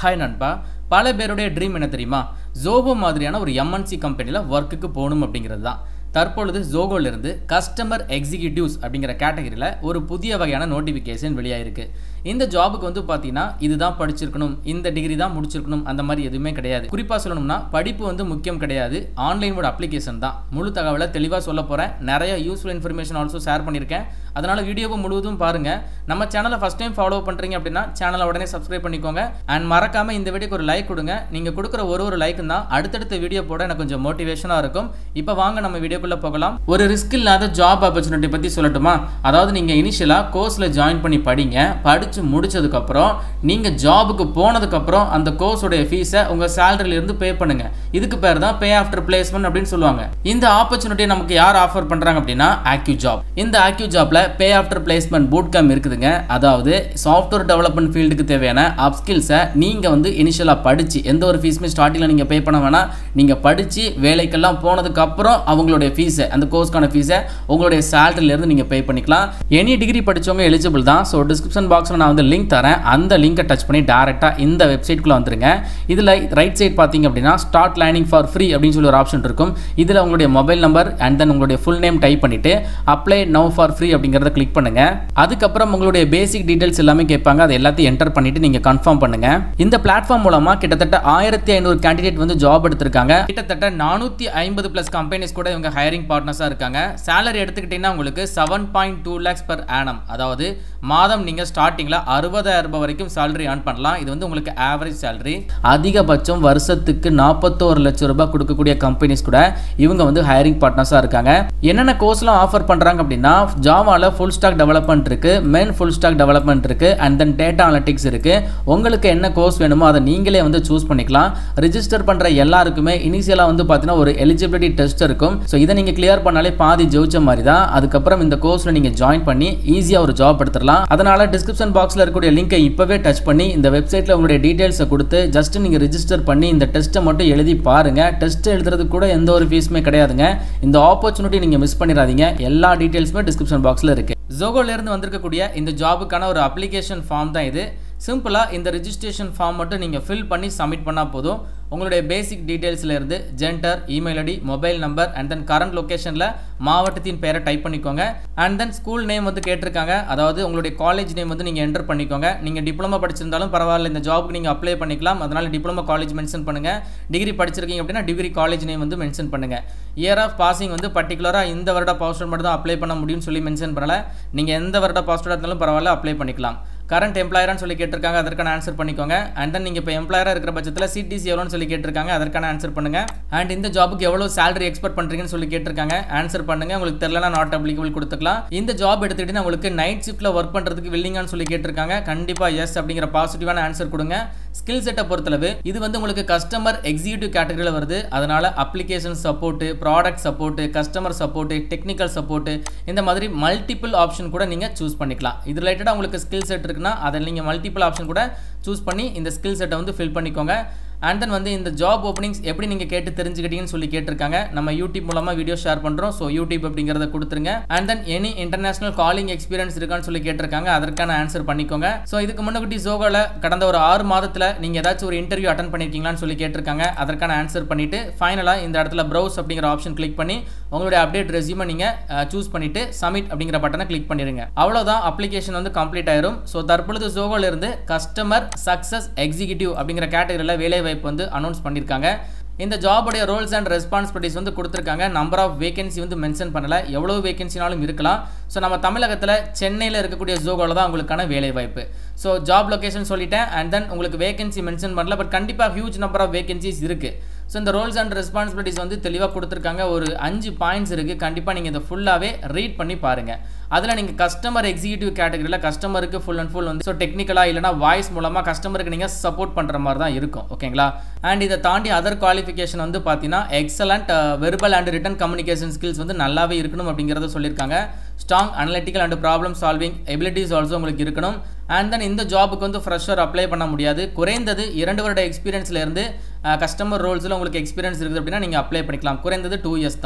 hi நண்பா பல பேருடைய ட்ரீம் என்ன தெரியுமா ஜோகோ மாதிரியான ஒரு எம்என்சி கம்பெனியில் ஒர்க்குக்கு போகணும் அப்படிங்கிறது தான் தற்பொழுது ஜோகோலேருந்து கஸ்டமர் எக்ஸிக்யூட்டிவ்ஸ் அப்படிங்கிற கேட்டகரியில் ஒரு புதிய வகையான நோட்டிஃபிகேஷன் வெளியாயிருக்கு இந்த ஜாபுக்கு வந்து பார்த்தீங்கன்னா இதுதான் படிச்சிருக்கணும் இந்த டிகிரி தான் முடிச்சிருக்கணும் அந்த மாதிரி எதுவுமே கிடையாது குறிப்பாக சொல்லணும்னா படிப்பு வந்து முக்கியம் கிடையாது ஆன்லைனோட அப்ளிகேஷன் தான் முழு தகவலை தெளிவாக சொல்ல போகிறேன் நிறைய யூஸ்ஃபுல் இன்ஃபர்மேஷன் ஆல்சோ ஷேர் பண்ணியிருக்கேன் அதனால் வீடியோவை முழுவதும் பாருங்கள் நம்ம சேனலை ஃபஸ்ட் டைம் ஃபாலோ பண்ணுறீங்க அப்படின்னா சேனலை உடனே சப்ஸ்கிரைப் பண்ணிக்கோங்க அண்ட் மறக்காமல் இந்த வீடியோக்கு ஒரு லைக் கொடுங்க நீங்கள் கொடுக்குற ஒரு ஒரு லைக் தான் அடுத்தடுத்த வீடியோ போட எனக்கு கொஞ்சம் மோட்டிவேஷனாக இருக்கும் இப்போ வாங்க நம்ம வீடியோக்குள்ளே போகலாம் ஒரு ரிஸ்க் இல்லாத ஜாப் ஆப்பர்ச்சுனிட்டி பற்றி சொல்லட்டுமா அதாவது நீங்கள் இனிஷியலாக கோர்ஸில் ஜாயின் பண்ணி படிங்க படித்து முடிச்சதுக்கப்புறம் நீங்கள் ஜாபுக்கு போனதுக்கப்புறம் அந்த கோர்ஸோடைய ஃபீஸை உங்கள் சேலரியிலேருந்து பே பண்ணுங்கள் இதுக்கு பேர் தான் பே ஆஃப்டர் பிளேஸ்மெண்ட் அப்படின்னு சொல்லுவாங்க இந்த ஆப்பர்ச்சுனிட்டி நமக்கு யார் ஆஃபர் பண்ணுறாங்க அப்படின்னா ஆக்யூ ஜாப் இந்த ஆக்யூ ஜாப்ல pay after placement boot camp இருக்குதுங்க அதாவது சாஃப்ட்வேர் டெவலப்மெண்ட் ஃபீல்டுக்கு தேவையான அப்ஸ்கில்ஸை நீங்கள் வந்து இனிஷியலாக படித்து எந்த ஒரு ஃபீஸுமே ஸ்டார்டிங்கில் நீங்கள் பே பண்ண வேணாம் நீங்கள் படித்து வேலைக்கெல்லாம் போனதுக்கப்புறம் அவங்களுடைய ஃபீஸை அந்த கோர்ஸ்க்கான ஃபீஸை உங்களுடைய சேலரியிலேருந்து நீங்கள் பே பண்ணிக்கலாம் எனி டிகிரி படித்தவங்க எலிஜிபிள் தான் ஸோ டிஸ்கிரிப்ஷன் பாக்ஸில் நான் வந்து லிங்க் தரேன் அந்த லிங்கை டச் பண்ணி டேரெக்டாக இந்த வெப்சைட்குள்ளே வந்துருங்க இதில் ரைட் சைட் பார்த்தீங்க அப்படின்னா ஸ்டார்ட் லைனிங் ஃபார் ஃப்ரீ அப்படின்னு சொல்லி ஒரு ஆப்ஷன் இருக்கும் இதில் உங்களுடைய மொபைல் நம்பர் அண்ட் தென் உங்களுடைய ஃபுல் நேம் டைப் பண்ணிவிட்டு அப்ளை நவ் ஃபார் ஃப்ரீ அப்படிங்கிறத கிளிக் பண்ணுங்கள் அதுக்கப்புறம் உங்களுடைய பேசிக் டீடைல்ஸ் எல்லாமே கேட்பாங்க அது எல்லாத்தையும் என்டர் பண்ணிவிட்டு நீங்கள் கன்ஃபார்ம் பண்ணுங்கள் இந்த பிளாட்ஃபார்ம் மூலமாக கிட்டத்தட்ட ஆயிரத்தி ஐநூறு கேண்டிடேட் வந்து ஜாப் எடுத்திருக்காங்க கிட்டத்தட்ட நானூற்றி ஐம்பது ப்ளஸ் கம்பெனிஸ் கூட இவங்க ஹையரிங் பார்ட்னர்ஸாக இருக்காங்க சேலரி எடுத்துக்கிட்டிங்கன்னா உங்களுக்கு seven point two lakhs per annum அதாவது மாதம் நீங்கள் ஸ்டார்டிங்கில் அறுபதாயிரம் ரூபாய் வரைக்கும் சேலரி ஏர்ன் பண்ணலாம் இது வந்து உங்களுக்கு ஆவரேஜ் சேலரி அதிகபட்சம் வருஷத்துக்கு நாற்பத்தோரு லட்சம் ரூபாய் கொடுக்கக்கூடிய கம்பெனிஸ் கூட இவங்க வந்து ஹையரிங் பார்ட்னர்ஸாக இருக்காங்க என்னென்ன கோர்ஸ்லாம் ஆஃபர் பண்ணுறாங்க அப்படின்னா ஜாவாவில் ஃபுல் ஸ்டாக் டெவலப்மெண்ட் இருக்குது மென் ஃபுல் ஸ்டாக் டெவலப்மெண்ட் இருக்குது அண்ட் தென் டேட்டா அனலிட்டிக்ஸ் இருக்குது உங்களுக்கு என்ன கோர்ஸ் வேணுமோ அதை நீங்களே வந்து சூஸ் பண்ணிக்கலாம் ரிஜிஸ்டர் பண்ணுற எல்லாருக்குமே இனிஷியலாக வந்து பார்த்தீங்கன்னா ஒரு எலிஜிபிலிட்டி டெஸ்ட் இருக்கும் ஸோ இதை நீங்கள் கிளியர் பண்ணாலே பாதி ஜெயிச்ச மாதிரி தான் அதுக்கப்புறம் இந்த கோர்ஸில் நீங்கள் ஜாயின் பண்ணி ஈஸியாக ஒரு ஜாப் எடுத்துடலாம் அதனால் டிஸ்கிரிப்ஷன் பாக்ஸில் இருக்கக்கூடிய லிங்கை இப்போவே டச் பண்ணி இந்த வெப்சைட்டில் உங்களுடைய டீட்டெயில்ஸை கொடுத்து ஜஸ்ட் நீங்கள் ரிஜிஸ்டர் பண்ணி இந்த டெஸ்ட்டை மட்டும் எழுதி பாருங்கள் டெஸ்ட் எழுதுறது கூட எந்த ஒரு ஃபீஸுமே கிடையாதுங்க இந்த ஆப்பர்ச்சுனிட்டி நீங்கள் மிஸ் பண்ணிடாதீங்க எல்லா டீட்டெயில்ஸுமே டிஸ்கிரிப்ஷன் பாக்ஸில் இருக்குது ஜோகோலேருந்து வந்திருக்கக்கூடிய இந்த ஜாபுக்கான ஒரு அப்ளிகேஷன் ஃபார்ம் தான் இது சிம்பிளாக இந்த ரிஜிஸ்ட்ரேஷன் ஃபார்ம் மட்டும் நீங்கள் ஃபில் பண்ணி சப்மிட் பண்ணால் போதும் உங்களுடைய பேசிக் டீட்டெயில்ஸில் இருந்து gender email ID mobile number and then current லொக்கேஷனில் மாவட்டத்தின் பெயரை டைப் பண்ணிக்கோங்க அண்ட் தென் ஸ்கூல் நேம் வந்து கேட்டிருக்காங்க அதாவது உங்களுடைய காலேஜ் நேம் வந்து நீங்கள் என்டர் பண்ணிக்கோங்க நீங்கள் டிப்ளமோ படிச்சிருந்தாலும் பரவாயில்ல இந்த ஜாபுக்கு நீங்கள் அப்ளை பண்ணிக்கலாம் அதனால் டிப்ளமோ காலேஜ் மென்ஷன் பண்ணுங்கள் டிகிரி படிச்சிருக்கீங்க அப்படின்னா டிகிரி காலேஜ் நேம் வந்து மென்ஷன் பண்ணுங்கள் இயர் ஆஃப் பாசிங் வந்து பர்டிகுலராக இந்த வருட பாஸ்வேர்ட் மட்டும் தான் அப்ளை பண்ண முடியும்னு சொல்லி மென்ஷன் பண்ணல நீங்கள் எந்த வருட பாஸ்வேர்டாக இருந்தாலும் பரவாயில்ல அப்ளை பண்ணிக்கலாம் கரண்ட் எம்ப்ளாயர்னு சொல்லி கேட்டிருக்காங்க அதற்கான ஆன்சர் பண்ணிக்கோங்க அண்ட் தென் நீங்கள் இப்போ எம்ப்ளாயராக இருக்கிற பட்சத்தில் சிடிசி எவ்வளோன்னு சொல்லி கேட்டிருக்காங்க அதற்கான ஆன்சர் பண்ணுங்க அண்ட் இந்த ஜாபுக்கு எவ்வளோ சேலரி எக்ஸ்பெக்ட் பண்ணுறீங்கன்னு சொல்லி கேட்டிருக்காங்க ஆன்சர் பண்ணுங்க உங்களுக்கு தெரியலனா நாட் அப்ளிகபிள் கொடுத்துக்கலாம் இந்த ஜாப் எடுத்துக்கிட்டு உங்களுக்கு நைட் ஷிஃப்ட்டில் ஒர்க் பண்ணுறதுக்கு வில்லிங்கான்னு சொல்லி கேட்டிருக்காங்க கண்டிப்பாக எஸ் அப்படிங்கிற பாசிட்டிவான ஆன்சர் கொடுங்க ஸ்கில் செட்டை பொறுத்தளவு இது வந்து உங்களுக்கு கஸ்டமர் எக்ஸிக்யூட்டிவ் கேட்டகரியில் வருது அதனால் application support product support customer support technical support இந்த மாதிரி மல்டிபிள் ஆப்ஷன் கூட நீங்கள் சூஸ் பண்ணிக்கலாம் இது ரிலேட்டடாக உங்களுக்கு ஸ்கில் செட் இருக்குன்னா அதை நீங்கள் மல்டிபிள் ஆப்ஷன் கூட சூஸ் பண்ணி இந்த ஸ்கில் செட்டை வந்து ஃபில் பண்ணிக்கோங்க அண்ட் தென் வந்து இந்த ஜாப் ஓப்பனிங்ஸ் எப்படி நீங்கள் கேட்டு தெரிஞ்சுக்கிட்டீங்கன்னு சொல்லி கேட்டிருக்காங்க நம்ம யூடியூப் மூலமாக வீடியோ ஷேர் பண்ணுறோம் ஸோ யூடியூப் அப்படிங்கிறத கொடுத்துருங்க and then any international calling experience இருக்கான்னு சொல்லி கேட்டிருக்காங்க அதற்கான ஆன்சர் பண்ணிக்கோங்க ஸோ இதுக்கு முன்னாடி ஜோகோவில் கடந்த ஒரு ஆறு மாதத்தில் நீங்கள் ஏதாச்சும் ஒரு இன்டர்வியூ அட்டன் பண்ணியிருக்கீங்களான்னு சொல்லி கேட்டிருக்காங்க அதற்கான ஆன்சர் பண்ணிவிட்டு ஃபைனலாக இந்த இடத்துல ப்ரௌஸ் அப்படிங்கிற ஆப்ஷன் கிளிக் பண்ணி உங்களுடைய அப்டேட் ரெசியூமை நீங்கள் சூஸ் பண்ணிவிட்டு சப்மிட் அப்படிங்கிற பட்டனை கிளிக் பண்ணிடுங்க அவ்வளோதான் அப்ளிகேஷன் வந்து கம்ப்ளீட் ஆயிரும் ஸோ தற்பொழுது ஜோகோலேருந்து கஸ்டமர் சக்ஸஸ் எக்ஸிக்யூட்டிவ் அப்படிங்கிற கேட்டகரியில் வேலை வாய்ப்பு வந்து அனௌன்ஸ் பண்ணியிருக்காங்க இந்த ஜாபுடைய ரோல்ஸ் அண்ட் ரெஸ்பான்சிபிலிட்டிஸ் வந்து கொடுத்துருக்காங்க நம்பர் ஆஃப் வேகன்சி வந்து மென்ஷன் பண்ணல எவ்வளோ வேகன்சினாலும் இருக்கலாம் ஸோ நம்ம தமிழகத்தில் சென்னையில் இருக்கக்கூடிய ஜோகோவில் தான் உங்களுக்கான வேலை வாய்ப்பு ஸோ ஜாப் லொக்கேஷன் சொல்லிட்டேன் அண்ட் தென் உங்களுக்கு வேகன்சி மென்ஷன் பண்ணல பட் கண்டிப்பாக ஹியூஜ் நம்பர் ஆஃப் வேகன்சிஸ் இருக்குது ஸோ இந்த ரோல்ஸ் அண்ட் ரெஸ்பான்சிபிலிட்டிஸ் வந்து தெளிவாக கொடுத்துருக்காங்க ஒரு அஞ்சு பாயிண்ட்ஸ் இருக்குது கண்டிப்பாக நீங்கள் இதை ஃபுல்லாகவே ரீட் பண்ணி பாருங்கள் அதில் நீங்கள் கஸ்டமர் எக்ஸிக்யூட்டிவ் கேட்டகரியில் கஸ்டமருக்கு ஃபுல் அண்ட் ஃபுல் வந்து ஸோ டெக்னிக்கலாக இல்லைனா வாய்ஸ் மூலமாக கஸ்டமருக்கு நீங்கள் சப்போர்ட் பண்ணுற மாதிரி தான் இருக்கும் ஓகேங்களா அண்ட் இதை தாண்டி அதர் குவாலிஃபிகேஷன் வந்து பார்த்தீங்கன்னா excellent verbal and written communication skills வந்து நல்லாவே இருக்கணும் அப்படிங்கிறத சொல்லியிருக்காங்க strong analytical and problem solving abilities also உங்களுக்கு இருக்கணும் அண்ட் தென் இந்த ஜாபுக்கு வந்து ஃப்ரெஷர் அப்ளை பண்ண முடியாது குறைந்தது இரண்டு வருட எக்ஸ்பீரியன்ஸ்லேருந்து கஸ்டமர் ரோல்ஸில் உங்களுக்கு எக்ஸ்பீரியன்ஸ் இருக்குது அப்படின்னா நீங்கள் அப்ளை பண்ணிக்கலாம் குறைந்தது டூ இயர்ஸ் தான்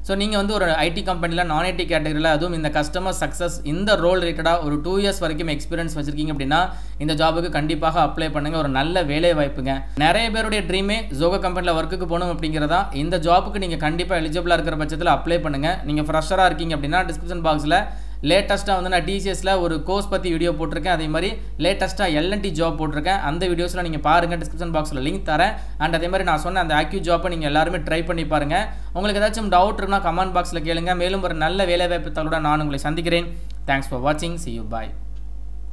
ஸோ நீங்கள் வந்து ஒரு ஐடி கம்பெனியில் நான் ஐடி கேட்டகரியில் அதுவும் இந்த கஸ்டமர் சக்ஸஸ் இந்த ரோல் ரிலேட்டடாக ஒரு டூ இயர்ஸ் வரைக்கும் எக்ஸ்பீரியன்ஸ் வச்சிருக்கீங்க அப்படின்னா இந்த ஜாபுக்கு கண்டிப்பாக அப்ளை பண்ணுங்கள் ஒரு நல்ல வேலை வாய்ப்புங்க நிறைய பேருடைய ட்ரீமே ஜோகோ கம்பெனியில் ஒர்க்குக்கு போகணும் அப்படிங்கிறதா இந்த ஜாபுக்கு நீங்கள் கண்டிப்பாக எலிஜிபிளாக இருக்கிற பட்சத்தில் அப்ளை பண்ணுங்கள் நீங்கள் ஃப்ரெஷராக இருக்கீங்க அப்படின்னா டிஸ்கிரிப்ஷன் பாக்ஸில் லேட்டஸ்ட்டாக வந்து நான் டிசிஎஸில் ஒரு கோர்ஸ் பற்றி வீடியோ போட்டிருக்கேன் அதே மாதிரி லேட்டஸ்ட்டாக எல்என்டி ஜாப் போட்டிருக்கேன் அந்த வீடியோஸில் நீங்கள் பாருங்கள் டிஸ்கிரிப்ஷன் பாக்ஸில் லிங்க் தரேன் அண்ட் அதே மாதிரி நான் சொன்ன அந்த ஆக்யூ ஜாப்பை நீங்கள் எல்லாருமே ட்ரை பண்ணி பாருங்கள் உங்களுக்கு ஏதாச்சும் டவுட் இருக்குன்னா கமெண்ட் பாக்ஸில் கேளுங்க மேலும் ஒரு நல்ல வேலைவாய்ப்பு தகவலுடன் நான் உங்களை சந்திக்கிறேன் தேங்க்ஸ் ஃபார் வாட்சிங் சி யூ பாய்